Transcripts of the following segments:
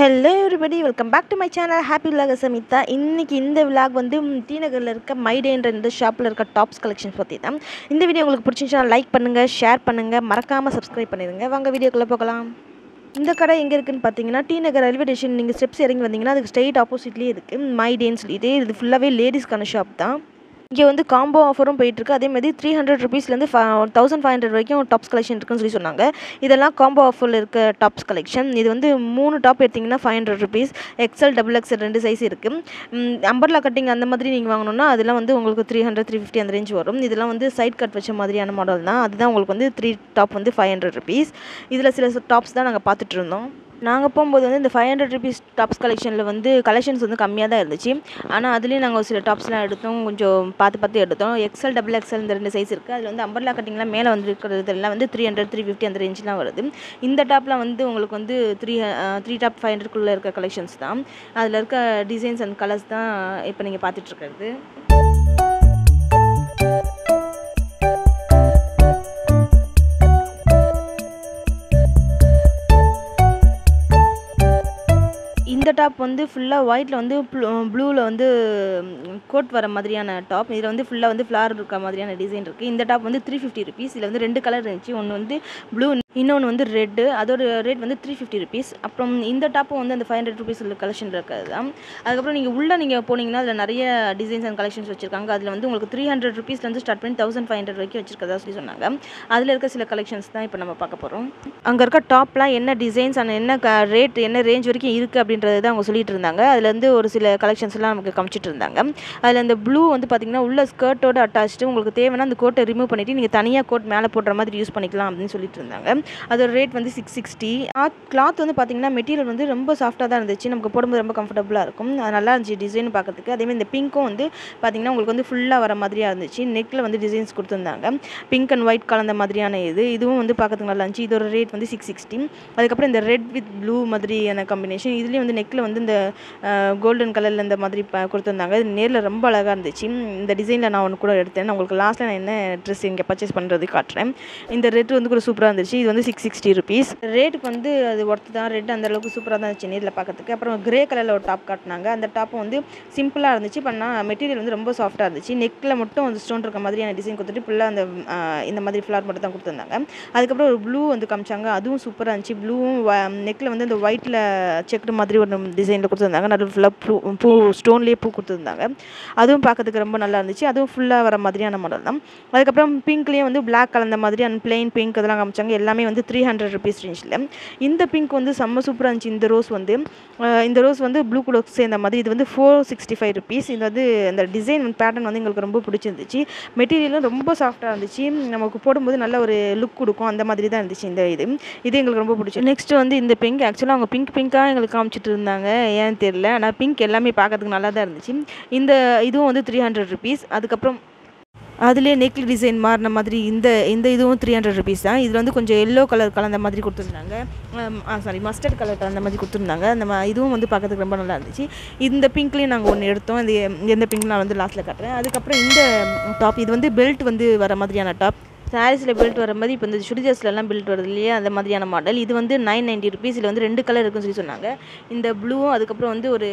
hello everybody welcome back to my channel happy vlog Samitha இன்றைக்கி இந்த vlog வந்து ம், டி நகரில் இருக்க மைடேன்ற இந்த ஷாப்பில் இருக்க டாப்ஸ் கலெக்ஷன்ஸ் பற்றி தான் இந்த வீடியோ உங்களுக்கு பிடிச்சிருந்துச்சா லைக் பண்ணுங்கள் ஷேர் பண்ணுங்கள் மறக்காமல் சப்ஸ்கிரைப் பண்ணிடுங்க வாங்க வீடியோக்குள்ளே போகலாம் இந்த கடை எங்கே இருக்குன்னு பார்த்தீங்கன்னா டி நகர் ரயில்வே ஸ்டேஷன் நீங்கள் ஸ்டெப்ஸ் இறங்கி வந்தீங்கன்னா அதுக்கு ஸ்ட்ரெயிட் ஆப்போசிட்லேயே இருக்குது மைடேன்னு சொல்லிட்டு இது ஃபுல்லாகவே லேடிஸ்க்கான ஷாப் தான் இங்கே வந்து காம்போ ஆஃபரும் போயிட்டுருக்கு அதே மாதிரி த்ரீ ஹண்ட்ரட் ருபீஸ்லேருந்து தௌசண்ட் ஃபைவ் ஹண்ட்ரட் வரைக்கும் டாப்ஸ் கலெக்ஷன் இருக்குன்னு சொல்லி சொன்னாங்க இதெல்லாம் காம்போ ஆஃபரில் இருக்க டாப்ஸ் கலெக்ஷன் இது வந்து மூணு டாப் எடுத்திங்கன்னா five hundred rupees XL double XL ரெண்டு சைஸ் இருக்குது அம்பர்லா கட்டிங் அந்த மாதிரி நீங்கள் வாங்கணும்னா அதெல்லாம் வந்து உங்களுக்கு த்ரீ ஹண்ட்ரட் த்ரீ ஃபிஃப்டி அந்த ரேஞ்ச் வரும் இதெல்லாம் வந்து சைட் கட் வச்ச மாதிரியான மாடல் தான் அதுதான் உங்களுக்கு வந்து த்ரீ டாப் வந்து ஃபைவ் ஹண்ட்ரட் ருபீஸ் இதில் சில டாப்ஸ் தான் நாங்கள் பார்த்துட்டு இருந்தோம் நாங்கள் போகும்போது வந்து இந்த ஃபைவ் ஹண்ட்ரட் ருபீஸ் டாப்ஸ் கலெக்ஷனில் வந்து கலெக்ஷன்ஸ் வந்து கம்மியாக தான் இருந்துச்சு ஆனால் அதுலேயும் நாங்கள் ஒரு சில டாப்ஸ்லாம் எடுத்தோம் கொஞ்சம் பார்த்து பார்த்து எடுத்தோம் எக்ஸல் டபுள் எக்ஸல் இந்த ரெண்டு சைஸ் இருக்குது அதில் வந்து அம்பர்லா கட்டிங்லாம் மேலே வந்து இருக்கிறதுலாம் வந்து த்ரீ ஹண்ட்ரட் த்ரீ ஃபிஃப்டி அந்த ரேஞ்ச்லாம் வருது இந்த டாப்லாம் வந்து உங்களுக்கு வந்து த்ரீ த்ரீ டாப் ஃபைவ் ஹண்ட்ரட்குள்ளே இருக்க கலெக்ஷன்ஸ் தான் அதில் இருக்க டிசைன்ஸ் அண்ட் கலர்ஸ் தான் இப்போ நீங்கள் பார்த்துட்ருக்கிறது இந்த டாப் வந்து ஃபுல்லாக ஒயிட்டில் வந்து ப்ளூவில் வந்து கோட் வர மாதிரியான டாப் இதில் வந்து ஃபுல்லாக வந்து ஃப்ளார் இருக்க மாதிரியான டிசைன் இருக்குது இந்த டாப் வந்து த்ரீ ஃபிஃப்டி ருபீஸ் இதில் வந்து ரெண்டு கலர் இருந்துச்சு ஒன்று வந்து ப்ளூ இன்னொன்று வந்து ரெட்டு அதோட ரேட் வந்து த்ரீ ஃபிஃப்டி ருபீஸ் அப்புறம் இந்த டாப்பும் வந்து அந்த ஃபைவ் ஹண்ட்ரட் ருபீஸ் கலெக்ஷனில் இருக்கிறது தான் அதுக்கப்புறம் நீங்கள் உள்ளே நீங்கள் போனீங்கன்னா அதில் நிறைய டிசைன்ஸ் அண்ட் கலெக்ஷன்ஸ் வச்சிருக்காங்க அதில் வந்து உங்களுக்கு த்ரீ ஹண்ட்ரட் ருபீஸ்லேருந்து ஸ்டார்ட் பண்ணி தௌசண்ட் ஃபைவ் ஹண்ட்ரட் வரைக்கும் வச்சிருக்கதா சொல்லி சொன்னாங்க அதில் இருக்க சில கலெக்ஷன்ஸ் தான் இப்போ நம்ம பார்க்க போகிறோம் அங்கே இருக்க டாப்லாம் என்ன டிசைன்ஸ் அண்ட் என்ன ரேட் என்ன ரேஞ்ச் வரைக்கும் இருக்குது அப்படின்றது தான் அவங்க சொல்லிட்டு இருந்தாங்க அதில் வந்து ஒரு சில கலெக்ஷன்ஸ்லாம் நமக்கு காமிச்சிட்டு இருந்தாங்க அதில் இந்த ப்ளூ வந்து பார்த்திங்கன்னா உள்ள ஸ்கர்ட்டோட அட்டாச்சு உங்களுக்கு தேவைன்னா அந்த கோட்டை ரிமூவ் பண்ணிவிட்டு நீங்கள் தனியாக கோட் மேலே போடுற மாதிரி யூஸ் பண்ணிக்கலாம் அப்படின்னு சொல்லிட்டு இருந்தாங்க அதோட ரேட் வந்து சிக்ஸ் சிக்ஸ்டி கிளாத் வந்து பார்த்திங்கன்னா மெட்டீரியல் வந்து ரொம்ப சாஃப்டாக தான் இருந்துச்சு நமக்கு போடும்போது ரொம்ப கம்ஃபர்டபுளாக இருக்கும் அது நல்லா இருந்துச்சு டிசைன் பார்க்கறதுக்கு அதேமாதிரி இந்த பிங்க்கும் வந்து பார்த்திங்கன்னா உங்களுக்கு வந்து ஃபுல்லாக வர மாதிரியாக இருந்துச்சு நெக்கில் வந்து டிசைன்ஸ் கொடுத்துருந்தாங்க பிங்க் அண்ட் ஒயிட் கலந்த மாதிரியான இது இதுவும் வந்து பார்க்கறதுக்கு நல்லா இருந்துச்சு இதோட ரேட் வந்து சிக்ஸ் சிக்ஸ்டி அதுக்கப்புறம் இந்த ரெட் வித் ப்ளூ மாதிரியான காம்பினேஷன் இதுலேயும் வந்து நெக்கில் வந்து இந்த கோல்டன் கலரில் இந்த மாதிரி ப கொடுத்துருந்தாங்க இது நேரில் ரொம்ப அழகாக இருந்துச்சு இந்த டிசைனில் நான் ஒன்று கூட எடுத்தேன் நான் உங்களுக்கு லாஸ்ட்டில் நான் என்ன ட்ரெஸ் இங்கே பர்ச்சேஸ் பண்ணுறது காட்டுறேன் இந்த ரெட் வந்து கூட சூப்பராக இருந்துச்சு இது வந்து சிக்ஸ் சிக்ஸ்டி ருபீஸ் ரேட்டுக்கு வந்து அது ஒர்த்து தான் ரெட் அந்த அளவுக்கு சூப்பராக தான் இருந்துச்சு நேரில் பார்க்கறதுக்கு அப்புறம் கிரே கலரில் ஒரு டாப் காட்டினாங்க அந்த டாப்பும் வந்து சிம்பிளாக இருந்துச்சு பண்ணால் மெட்டீரியல் வந்து ரொம்ப சாஃப்ட்டாக இருந்துச்சு நெக்கில் மட்டும் வந்து ஸ்டோன் இருக்க மாதிரியான டிசைன் கொடுத்துட்டு ஃபுல்லாக அந்த ஆஹ், இந்த மாதிரி ஃப்ளார் மட்டும் தான் கொடுத்துருந்தாங்க அதுக்கப்புறம் ஒரு ப்ளூ வந்து காமிச்சாங்க அதுவும் சூப்பராக இருந்துச்சு ப்ளூவும் நெக்கில் வந்து இந்த ஒயிட்டில் செக்குடு மாதிரி ஒரு டிசைனில் கொடுத்துருந்தாங்க நடுவில் ஃபுல்லாக பூ பூ ஸ்டோன்லேயே பூ கொடுத்துருந்தாங்க அதுவும் பார்க்கறதுக்கு ரொம்ப நல்லா இருந்துச்சு அதுவும் ஃபுல்லாக வர மாதிரியான மாடல் தான் அதுக்கப்புறம் பிங்க்லேயே வந்து பிளாக் கலந்த மாதிரி அண்ட் பிளெயின் பிங்க் அதெல்லாம் காமிச்சாங்க எல்லாமே வந்து த்ரீ ஹண்ட்ரட் ருபீஸ் ரேஞ்சில் இந்த பிங்க் வந்து செம்ம சூப்பராக இருந்துச்சு இந்த ரோஸ் வந்து அஹ் இந்த ரோஸ் வந்து ப்ளூ கூட சேர்ந்த மாதிரி இது வந்து ஃபோர் சிக்ஸ்டி ஃபைவ் ருபீஸ் இது வந்து அந்த டிசைன் வந்து பேட்டர்ன் வந்து எங்களுக்கு ரொம்ப பிடிச்சிருந்துச்சு மெட்டீரியலும் ரொம்ப சாஃப்டாக இருந்துச்சு நமக்கு போடும்போது நல்ல ஒரு லுக் கொடுக்கும் அந்த மாதிரி தான் இருந்துச்சு இந்த இது இது எங்களுக்கு ரொம்ப பிடிச்சி நெக்ஸ்ட் வந்து இந்த பிங்க் ஆக்சுவலாக அவங்க பிங்க் பிங்காக எங்களுக்கு காமிச்சிட்டு இருந்தாங்க ஏன்னு தெரியல ஆனால் பிங்க் எல்லாமே பார்க்கறதுக்கு நல்லா தான் இருந்துச்சு இந்த இதுவும் வந்து த்ரீ ஹண்ட்ரட் ருபீஸ் அதுக்கப்புறம் அதுலேயே நெக் டிசைன் மாறின மாதிரி இந்த இந்த இதுவும் த்ரீ ஹண்ட்ரட் ருபீஸ் தான் இதில் வந்து கொஞ்சம் எல்லோ கலர் கலந்த மாதிரி கொடுத்துருந்தாங்க சாரி மஸ்டர்ட் கலர் கலந்த மாதிரி கொடுத்துருந்தாங்க அந்த மா- இதுவும் வந்து பார்க்கறதுக்கு ரொம்ப நல்லா இருந்துச்சு இந்த பிங்க்லேயும் நாங்கள் ஒன்று எடுத்தோம் இந்த எந்த பிங்க் நான் வந்து லாஸ்ட்டில் காட்டுறேன் அதுக்கப்புறம் இந்த டாப் இது வந்து பெல்ட் வந்து வர மாதிரியான டாப் சாரீஸில் பெல்ட் வர மாதிரி இப்போ இந்த சுடிதார்ஸ்லலாம் பெல்ட் வருது இல்லையா அந்த மாதிரியான மாடல் இது வந்து நைன் நைன்ட்டி ருபீஸ் இதில் வந்து ரெண்டு கலர் இருக்குன்னு சொல்லி சொன்னாங்க இந்த ப்ளூவும் அதுக்கப்புறம் வந்து ஒரு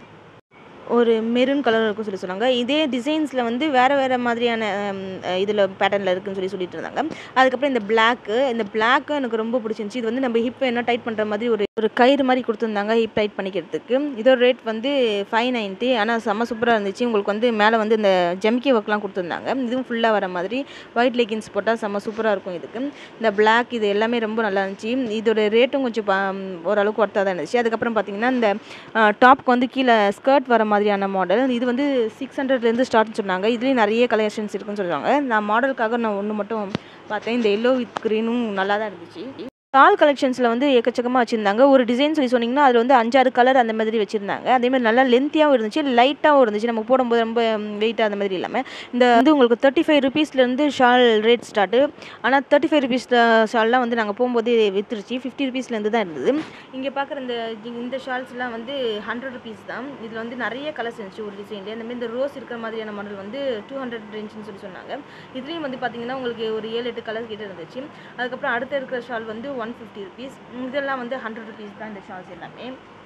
ஒரு மெரூன் கலர் இருக்குன்னு சொல்லி சொன்னாங்க இதே டிசைன்ஸில் வந்து வேறு வேறு மாதிரியான இதில் பேட்டர்னில் இருக்குன்னு சொல்லி சொல்லிட்டு இருந்தாங்க அதுக்கப்புறம் இந்த பிளாக்கு இந்த பிளாக்கு எனக்கு ரொம்ப பிடிச்சிருந்துச்சி இது வந்து நம்ம ஹிப் என்ன டைட் பண்ணுற மாதிரி ஒரு ஒரு கயிறு மாதிரி கொடுத்துருந்தாங்க ஹிப் டைட் பண்ணிக்கிறதுக்கு இதோட ரேட் வந்து ஃபைவ் நைன்ட்டி ஆனால் செம்ம சூப்பராக இருந்துச்சு உங்களுக்கு வந்து மேலே வந்து இந்த ஜம்கி ஒர்க்லாம் கொடுத்துருந்தாங்க இதுவும் ஃபுல்லாக வர மாதிரி ஒயிட் லெகின்ஸ் போட்டால் செம்ம சூப்பராக இருக்கும் இதுக்கு இந்த பிளாக் இது எல்லாமே ரொம்ப நல்லா இருந்துச்சு இதோட ரேட்டும் கொஞ்சம் பா ஓரளவுக்கு ஒர்த்தாக தான் இருந்துச்சு அதுக்கப்புறம் பார்த்தீங்கன்னா இந்த டாப்க்கு வந்து கீழே ஸ்கர்ட் வர மாதிரியான மாடல் இது வந்து சிக்ஸ் ஹண்ட்ரட்லேருந்து ஸ்டார்ட்னு சொன்னாங்க இதுலேயும் நிறைய கலெக்ஷன்ஸ் இருக்குன்னு சொல்லுவாங்க நான் மாடலுக்காக நான் ஒன்று மட்டும் பார்த்தேன் இந்த எல்லோ வித் க்ரீனும் நல்லா தான் இருந்துச்சு டால் கலெக்ஷன்ஸில் வந்து எக்கச்சக்கமாக வச்சுருந்தாங்க ஒரு டிசைன் சொல்லி சொன்னீங்கன்னா அதில் வந்து அஞ்சாறு கலர் அந்த மாதிரி வச்சுருந்தாங்க அதே மாதிரி நல்லா லென்த்தியாகவும் இருந்துச்சு லைட்டாகவும் இருந்துச்சு நம்ம போடும்போது ரொம்ப வெயிட்டாக அந்த மாதிரி இல்லாமல் இந்த வந்து உங்களுக்கு தேர்ட்டி ஃபைவ் ருபீஸ்லேருந்து ஷால் ரேட் ஸ்டார்ட்டு ஆனால் தேர்ட்டி ஃபைவ் ருபீஸ் ஷால்லாம் வந்து நாங்கள் போகும்போது வித்துருச்சு ஃபிஃப்டி ருபீஸ்லேருந்து தான் இருந்தது இங்கே பார்க்குற இந்த இந்த ஷால்ஸ்லாம் வந்து ஹண்ட்ரட் ருபீஸ் தான் இதில் வந்து நிறைய கலர்ஸ் இருந்துச்சு ஒரு டிசைன்லேயே அந்த மாதிரி இந்த ரோஸ் இருக்கிற மாதிரியான மாடல் வந்து டூ ஹண்ட்ரட் ரேஞ்சுன்னு சொல்லி சொன்னாங்க இதுலேயும் வந்து பார்த்தீங்கன்னா உங்களுக்கு ஒரு ஏழு எட்டு கலர் கிட்ட இருந்துச்சு அதுக்கப்புறம் அடுத்து இருக்கிற ஷால் வந்து ஒன் ஃபிஃப்டி ருபீஸ் இதெல்லாம் வந்து ஹண்ட்ரட் ருபீஸ் தான் இந்த ஷால்ஸ் எல்லாமே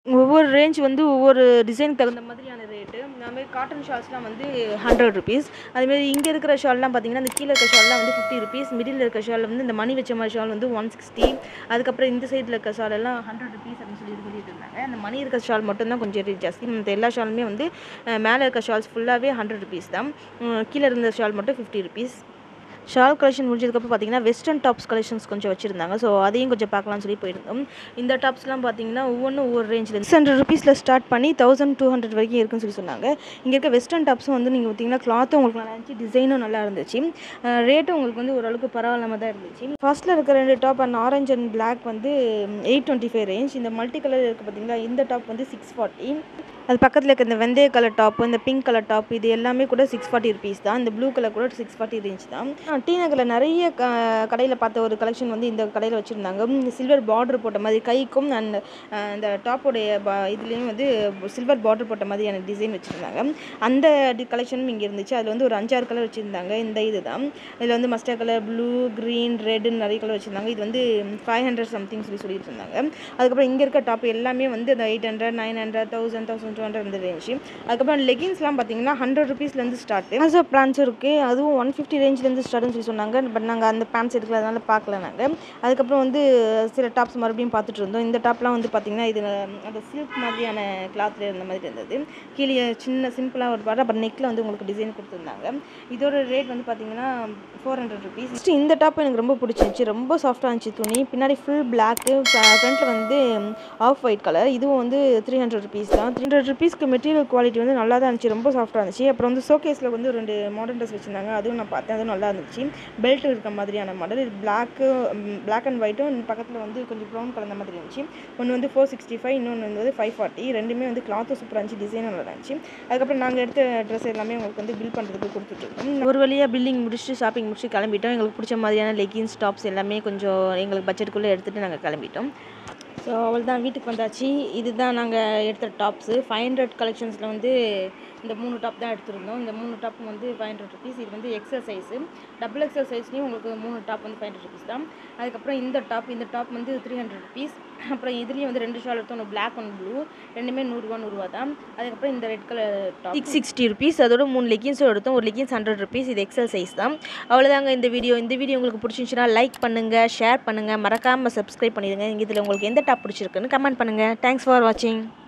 ஒவ்வொரு ரேஞ்ச் வந்து ஒவ்வொரு டிசைனுக்கு தகுந்த மாதிரியான ரேட்டு அதுமாதிரி காட்டன் ஷால்ஸ்லாம் வந்து ஹண்ட்ரட் ருபீஸ் அதுமாரி இங்கே இருக்கிற ஷால்லாம் பார்த்தீங்கன்னா இந்த கீழே இருக்க ஷால்லாம் வந்து ஃபிஃப்டி ருபீஸ் மிடில் இருக்க ஷால் வந்து இந்த மணி வச்ச மாதிரி ஷால் வந்து ஒன் சிக்ஸ்டி அதுக்கப்புறம் இந்த சைடில் இருக்க ஷால் எல்லாம் ஹண்ட்ரட் ருபீஸ் அப்படின்னு சொல்லி இது பண்ணிட்டு இருந்தாங்க அந்த மணி இருக்க ஷால் மட்டும்தான் கொஞ்சம் ரேட் ஜாஸ்தி மற்ற எல்லா ஷாலுமே வந்து அஹ், மேலே இருக்க ஷால்ஸ் ஃபுல்லாகவே ஹண்ட்ரட் ருபீஸ் தான் உம், கீழே இருந்த ஷால் மட்டும் ஃபிஃப்டி ருபீஸ் ஷால் கலெக்ஷன் முடிஞ்சதுக்கப்புறம் பார்த்தீங்கன்னா வெஸ்டர்ன் டாப்ஸ் கலெக்ஷன்ஸ் கொஞ்சம் வச்சுருந்தாங்க ஸோ அதையும் கொஞ்சம் பார்க்கலாம்னு சொல்லி போயிருந்தோம் இந்த டாப்ஸ்லாம் பார்த்தீங்கன்னா ஒவ்வொன்றும் ஒவ்வொரு ரேஞ்சில் சிக்ஸ் ஹண்ட்ரட் ருபீஸில் ஸ்டார்ட் பண்ணி தௌசண்ட் டூ ஹண்ட்ரட் வரைக்கும் இருக்குன்னு சொல்லி சொன்னாங்க இங்கே இருக்க வெஸ்டர்ன் டாப்ஸும் வந்து நீங்கள் பார்த்தீங்கன்னா கிளாத்தும் உங்களுக்கு நல்லா இருந்துச்சு டிசைனும் நல்லா இருந்துச்சு ரேட்டும் உங்களுக்கு வந்து ஓரளவுக்கு பரவாயில்லாம தான் இருந்துச்சு ஃபர்ஸ்ட்டில் இருக்க ரெண்டு top and orange and black வந்து எயிட் டுவெண்ட்டி ஃபைவ் ரேஞ்ச் இந்த மல்டி கலர் இருக்குது பார்த்தீங்களா இந்த டாப் வந்து சிக்ஸ் ஃபார்ட்டி அது பக்கத்தில் இருக்க இந்த வெந்தய கலர் டாப்பு இந்த பிங்க் கலர் டாப் இது எல்லாமே கூட சிக்ஸ் ஃபார்ட்டி ருபீஸ் தான் இந்த ப்ளூ கலர் கூட சிக்ஸ் ஃபார்ட்டி ரேஞ்ச் தான் டி நகரில் நிறைய க கடையில் பார்த்த ஒரு கலெக்ஷன் வந்து இந்த கடையில் வச்சுருந்தாங்க சில்வர் பார்டர் போட்ட மாதிரி கைக்கும் அண்ட் இந்த டாப்போடைய பா இதுலேயும் வந்து சில்வர் பார்டர் போட்ட மாதிரியான டிசைன் வச்சுருந்தாங்க அந்த கலெக்ஷனும் இங்கே இருந்துச்சு அதில் வந்து ஒரு அஞ்சாறு கலர் வச்சுருந்தாங்க இந்த இது தான் இதில் வந்து மஸ்டர் கலர் ப்ளூ க்ரீன் ரெட்டுன்னு நிறைய கலர் வச்சுருந்தாங்க இது வந்து ஃபைவ் ஹண்ட்ரட் சம்திங் சொல்லி சொல்லிட்டு இருந்தாங்க அதுக்கப்புறம் இங்கே இருக்க டாப் எல்லாமே வந்து அந்த eight hundred nine hundred thousand thousand two hundred இந்த ரேஞ்சு அதுக்கப்புறம் லெகின்ஸ்லாம் பார்த்தீங்கன்னா ஹண்ட்ரட் ருபீஸ்லேருந்து ஸ்டார்ட் ஆல்சோ பிளான்ஸ் இருக்குது அதுவும் ஒன் ஃபிஃப்டி ரேஞ்ச்லேருந்து ஸ்டார்ட்னு சொல்லி சொன்னாங்க பட் நாங்கள் அந்த பேண்ட்ஸ் எடுக்கல அதனால பார்க்கல நாங்கள் அதுக்கப்புறம் வந்து சில டாப்ஸ் மறுபடியும் பார்த்துட்டு இருந்தோம் இந்த டாப்லாம் வந்து பார்த்தீங்கன்னா இது அந்த சில்க் மாதிரியான கிளாத்தில் இருந்த மாதிரி இருந்தது கீழே சின்ன சிம்பிளாக ஒரு பாரு அப்புறம் நெக்கில் வந்து உங்களுக்கு டிசைன் கொடுத்துருந்தாங்க இதோட ரேட் வந்து பார்த்தீங்கன்னா ஃபோர் ஹண்ட்ரட் ருபீஸ் ஃபஸ்ட்டு இந்த டாப் எனக்கு ரொம்ப பிடிச்சிருந்துச்சி ரொம்ப சாஃப்டாக இருந்துச்சு துணி பின்னாடி ஃபுல் பிளாக்கு ஃப்ரண்ட்டில் வந்து ஆஃப் ஒயிட் கலர் இதுவும் வந்து த்ரீ ஹண்ட்ரட் ருபீஸ் தான் த்ரீ ஹண்ட்ரட் ருபீஸ்க்கு மெட்டீரியல் குவாலிட்டி வந்து நல்லா தான் இருந்துச்சு ரொம்ப சாஃப்டாக இருந்துச்சு அப்புறம் வந்து ஷோகேஸில் வந்து ஒரு ரெண்டு மாடர்ன் ட்ரெஸ் வச்சுருந்தாங்க அதுவும் நான் பார்த்தேன் அதுவும் நல்லா இருந்துச்சு பெல்ட் இருக்க மாதிரியான மாடல் இது பிளாக்கு பிளாக் அண்ட் ஒயிட்டும் பக்கத்தில் வந்து கொஞ்சம் ப்ரௌன் கலந்த மாதிரி இருந்துச்சு ஒன்று வந்து ஃபோர் சிக்ஸ்டி ஃபைவ் இன்னொன்று வந்து ஃபைவ் ஃபார்ட்டி ரெண்டுமே வந்து கிளாத்தும் சூப்பராக இருந்துச்சு டிசைனும் நல்லா இருந்துச்சு அதுக்கப்புறம் நாங்கள் எடுத்த ட்ரெஸ் எல்லாமே உங்களுக்கு வந்து பில் பண்ணுறதுக்கு கொடுத்துட்ருக்கோம் ஒரு வழியாக பில்லிங் முடிச்சுட்டு ஷாப்பிங் முடிச்சு கிளம்பிட்டோம் எங்களுக்கு பிடிச்ச மாதிரியான லெகின்ஸ் டாப்ஸ் எல்லாமே கொஞ்சம் எங்களுக்கு பட்ஜெட்டுக்குள்ளே எடுத்துகிட்டு நாங்கள் கிளம்பிட்டோம் ஸோ அவள் தான் வீட்டுக்கு வந்தாச்சு இதுதான் நாங்கள் எடுத்த டாப்ஸு ஃபைவ் ஹண்ட்ரட் கலெக்ஷன்ஸில் வந்து இந்த மூணு டாப் தான் எடுத்திருந்தோம் இந்த மூணு டாப்பும் வந்து ஃபைவ் ஹண்ட்ரட் ருபீஸ் இது வந்து எக்ஸல் சைஸு டபுள் எக்ஸல் சைஸ்லேயும் உங்களுக்கு மூணு டாப் வந்து ஃபைவ் ஹண்ட்ரட் ருபீஸ் தான் அதுக்கப்புறம் இந்த டாப் இந்த டாப் வந்து த்ரீ ஹண்ட்ரட் ருபீஸ் அப்புறம் இதுலேயும் வந்து ரெண்டு ஷால் எடுத்தோம் ஒன்று பிளாக் ஒன்று ப்ளூ ரெண்டுமே நூறுரூவா நூறுரூவா தான் அதுக்கப்புறம் இந்த red colour top six sixty rupees அதோட மூணு லெகின்ஸும் எடுத்தோம் ஒரு லெகின்ஸ் ஹண்ட்ரட் ருபீஸ் இது எக்ஸல் சைஸ் தான் அவ்வளோதாங்க இந்த வீடியோ இந்த வீடியோ உங்களுக்கு பிடிச்சிருந்துச்சுன்னா லைக் பண்ணுங்கள் ஷேர் பண்ணுங்கள் மறக்காமல் சப்ஸ்கிரைப் பண்ணிடுங்க இதில் உங்களுக்கு எந்த டாப் பிடிச்சிருக்குன்னு கமெண்ட் பண்ணுங்கள் தேங்க்ஸ் ஃபார் வாட்சிங்